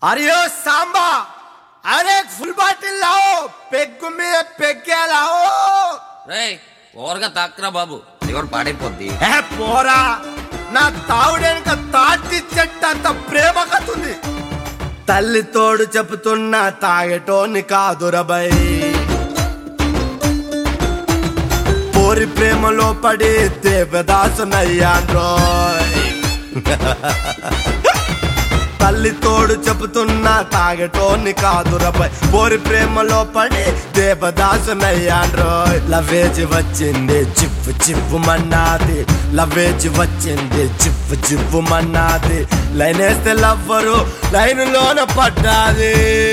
अरे ओ सांबा अरे एक फुल बाटिल लाओ పెగ్గు మీద పెగ్గే లాओ రేయ్ ఓవర్గా తాక్రా బాబు ఎవరు పాడైపోద్ది ఏ పోరా నా తావుడెనక తాటి చెట్టు అంత ప్రేమ కతుంది తల్లి తోడు చెబుతున్నా తాగేటోని కాదురబై పోరి ప్రేమలో పడి దేవదాసునయ్యాన్రోయ్ తల్లి తోడు చెబుతున్నా తాగటోని కాదురపై పోరి ప్రేమలో పడి దేవదాసునయ్యాన్రోయ్ లవేజి వచ్చింది చిప్పు చిప్పు మన్నాది లవేజి వచ్చింది చిప్పు చిప్పు మన్నాది లైన్ వేస్తే లవ్వరు లైన్లోన పడ్డాది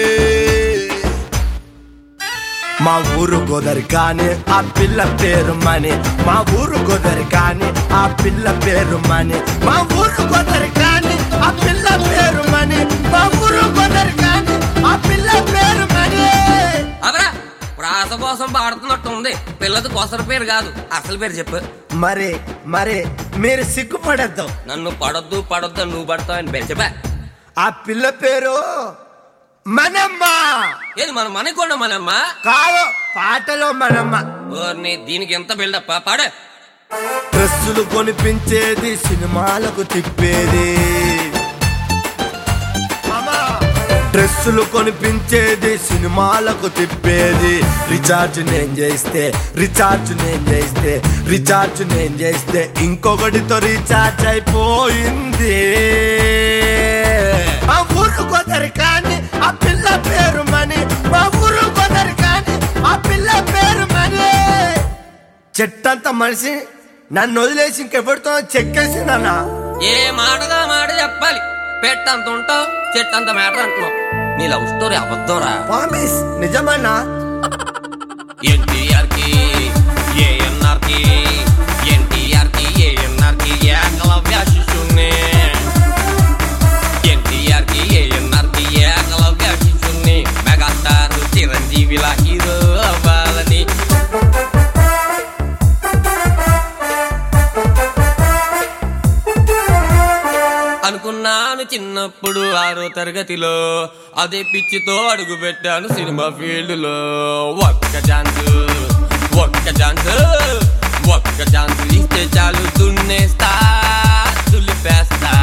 మా ఊరు గోదరి కానీ ఆ పిల్ల పేరు మని మా ఊరు గోదరి కానీ ఆ పిల్ల పేరు మని మా ఊరు గోదరి కానీ ఆ పిల్ల పేరు మని మా ఊరు గోదరి కానీ ఆ పిల్ల పేరు మని అదరా ప్రాస కోసం పాడుతున్నట్టు ఉంది పిల్లది కొసర పేరు కాదు అసలు పేరు చెప్పు మరి మరి మీరు సిగ్గుపడద్దు నన్ను పడొద్దు పడొద్దు నువ్వు పడతావు అని పేరు చెప్పా ఆ పిల్ల పేరు మనమ్మ ఏది మన మనకొండ మనమ్మ కాదు పాటలో మనమ్మ ఓర్ని దీనికి ఎంత బిల్డప్ పాడే డ్రెస్సులు కొనిపించేది సినిమాలకు తిప్పేది డ్రెస్సులు కొనిపించేది సినిమాలకు తిప్పేది రీఛార్జ్ నేను చేస్తే రీఛార్జ్ నేను చేస్తే రీఛార్జ్ నేను చేస్తే ఇంకొకటితో రీఛార్జ్ అయిపోయింది ఆ ఊరు కొందరు కానీ ఆ పిల్ల పేరు మని మా ఊరు కొందరు కానీ ఆ పిల్ల పేరు మని చెట్టంత మనిషి నన్ను వదిలేసి ఇంకెవరితో చెక్కేసిందన్నా ఏ మాటగా మాట చెప్పాలి పెట్టంత ఉంటావు చెట్టంత మ్యాటర్ అంటున్నావు నీ లవ్ స్టోరీ అబద్ధంరా ప్రామిస్ నిజమన్నా ఎన్టీఆర్ కి ఏఎన్ఆర్ కి ఎన్టీఆర్ కి ఏఎన్ఆర్ కి ఏకలవ్య శిశుణ్ణి ఎన్టీఆర్ కి ఏఎన్ఆర్ కి ఏకలవ్య శిశుణ్ణి మెగాస్టార్ చిరంజీవిలా హీరో అవ్వాలని అనుకున్నాను చిన్నప్పుడు ఆరో తరగతిలో అదే పిచ్చితో అడుగు పెట్టాను సినిమా ఫీల్డ్ లో ఒక్క ఛాన్స్ ఒక్క ఛాన్స్ ఒక్క ఛాన్స్ ఇస్తే చాలు దున్నేస్తా దులిపేస్తా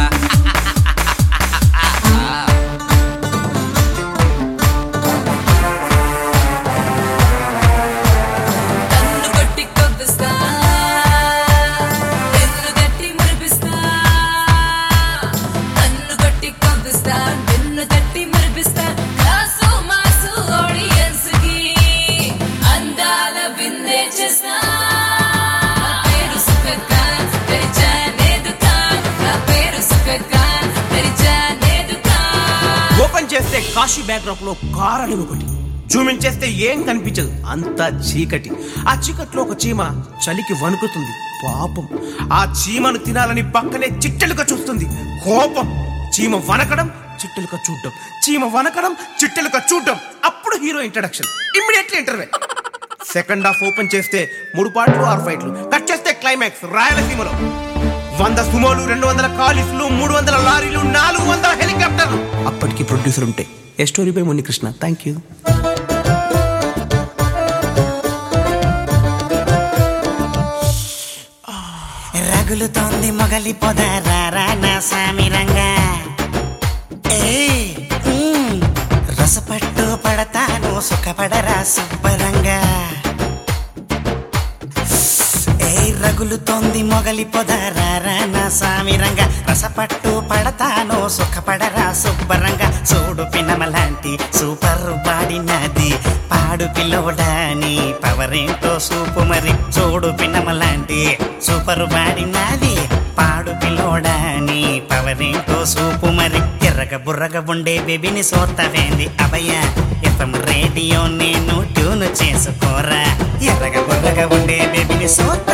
కన్ను కొట్టి కొవ్విస్తా వెన్ను తట్టి మురిపిస్తా కన్ను కొట్టి కొవ్విస్తా వెన్ను తట్టి మురిపిస్తా కాసు మాసు ఆడియన్స్ కి అందాల బిందే చేస్తా నా పేరు సుఖద్ ఖాన్ తెరిచానే దుకాన్ నా పేరు సుఖద్ ఖాన్ తెరిచానే దుకాన్ ఓపెన్ చేస్తే కాశీ బ్యాక్డ్రాప్ లో కారని ఒకటి జూమ్ ఇన్ చేస్తే ఏం కనిపించదు అంతా చీకటి ఆ చీకట్లో ఒక చీమ చలికి వణుకుతుంది పాపం ఆ చీమను తినాలని పక్కనే చిట్టెలుగా చూస్తుంది కోపం చీమ వనకడం చిట్టెలుగా చూడడం చీమ వనకడం చిట్టెలుగా చూడడం అప్పుడు hero introduction immediately interval second half open చేస్తే మూడు పాటలు ఆరు ఫైట్లు కట్ చేస్తే క్లైమాక్స్ రాయలసీమలో వంద సుమోలు రెండు వందల కాలిఫ్లు మూడు వందల లారీలు నాలుగు వందల హెలికాప్టర్లు అప్పటికి ప్రొడ్యూసర్ ఉంటాయి ఏ స్టోరీ బై ముని కృష్ణ థ్యాంక్ యూ రగులుతోంది మొగలి పొద రారా నా సామిరంగా ఏయ్, మ్, రసపట్టు పడతాను సుఖపడరా సుబ్బరంగా ఏ రగులుతోంది మొగలి పొద రారా నా సామిరంగా రసపట్టు పడతాను సుఖపడరా సుబ్బరంగా చూడు పినమలాంటి సూపర్ పాడినది పాడు పిల్లోడాని పవరేంటో సూపు మరి చూడు పిన్నమలాంటి సూపర్ పాడినది పాడు పిల్లోడాని పవరేంటో సూపు మరి ఎర్రగ బుర్రగ ఉండే బేబీని సోతవేంది అభయ ఎఫ్ఎం రేడియో నేను ట్యూన్ చేసుకోరా ఎర్రగ బుర్రగ ఉండే బేబీని సోత